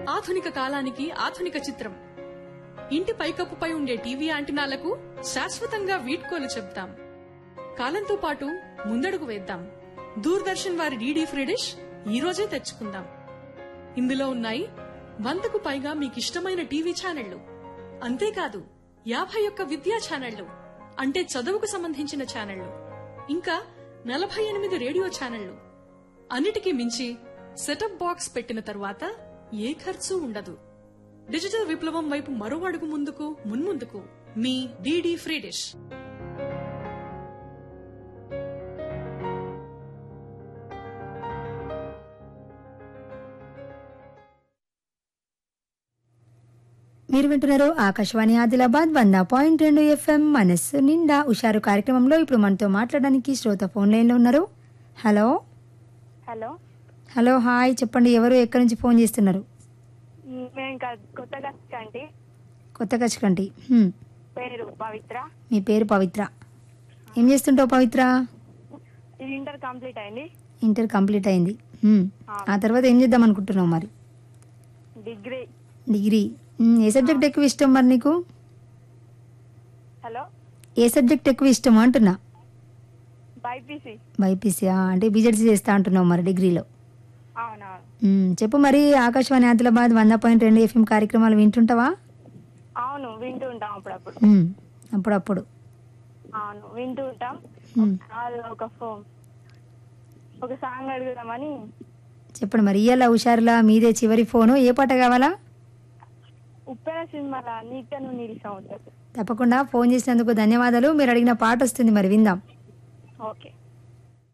ఆధునిక కాలానికి ఆధునిక చిత్రం ఇంటి పైకప్పుపై ఉండే టీవీ యాంటినాలకు శాశ్వతంగా వీడ్కోలు చెప్తాం కాలంతో పాటు ముందడుగు వేద్దాం దూరదర్శన్ వారి డీడీ ఫ్రీ డిష్ ఈ రోజే తెచ్చుకుందాం ఇందులో ఉన్నాయి వందకు పైగా మీకిష్టమైన టీవీ ఛానళ్లు అంతేకాదు యాభై ఒక్క విద్యా ఛానళ్లు అంటే చదువుకు సంబంధించిన ఛానళ్లు ఇంకా నలభై ఎనిమిది రేడియో ఛానళ్లు అన్నిటికీ మించి సెటప్ బాక్స్ పెట్టిన తరువాత ఏ ఖర్చు ఉండదు డిజిటల్ విప్లవం వైపు మరో అడుగు ముందుకు మున్ముందుకు మీ డీడీ ఫ్రీ డిష్ మీరు వింటున్నారు ఆకాశవాణి ఆదిలాబాద్ వంద పాయింట్ రెండు ఎఫ్ఎం మనస్సు నిండా ఉషారు కార్యక్రమంలో ఇప్పుడు మనతో మాట్లాడడానికి శ్రోత ఫోన్ లైన్లో ఉన్నారు హలో హలో హలో హాయ్ చెప్పండి ఎవరు ఎక్కడి నుంచి ఫోన్ చేస్తున్నారు మ్, మేము క- కొత్తగా అండి కొత్త కచ్చకంటి హ్మ్. పేరు పవిత్ర మీ పేరు పవిత్ర ఏం చేస్తుంటావు పవిత్ర ఇది ఇంటర్ కంప్లీట్ అయింది ఇంటర్ కంప్లీట్ అయింది హ్మ్. ఆ తర్వాత ఏం చేద్దాం అనుకుంటున్నావు మరి డిగ్రీ డిగ్రీ హ్మ్. ఏ సబ్జెక్ట్ ఎక్కువ ఇష్టం మరి నీకు హలో ఏ సబ్జెక్ట్ ఎక్కువ ఇష్టం అంటున్నా బైపీసీ బైపీసీ అంటే బీజెడ్సీ చేస్తా అంటున్నావు మరి డిగ్రీలో అవునవును మ్మ్. చెప్పు మరి ఆకాశవాణి ఆదిలాబాద్ వంద పాయింట్ రెండు ఎఫ్ఎం కార్యక్రమాలు వింటుంటావా అవును వింటూ ఉంటాం అప్పుడప్పుడు మ్మ్. అప్పుడప్పుడు అవును వింటూ ఉంటాం మ్మ్. వాళ్ళు ఒక ఫోన్ ఒక సాంగ్ అడుగుదామని చెప్పండి మరి ఇయ్యాల హుషారులా మీదే చివరి ఫోను ఏ పాట కావాలా ఉప్పెన సినిమాల నీకను నిలిసా ఉంటుంది తప్పకుండా ఫోన్ చేసినందుకు ధన్యవాదాలు మీరు అడిగిన పాట వస్తుంది మరి విందాం ఓకే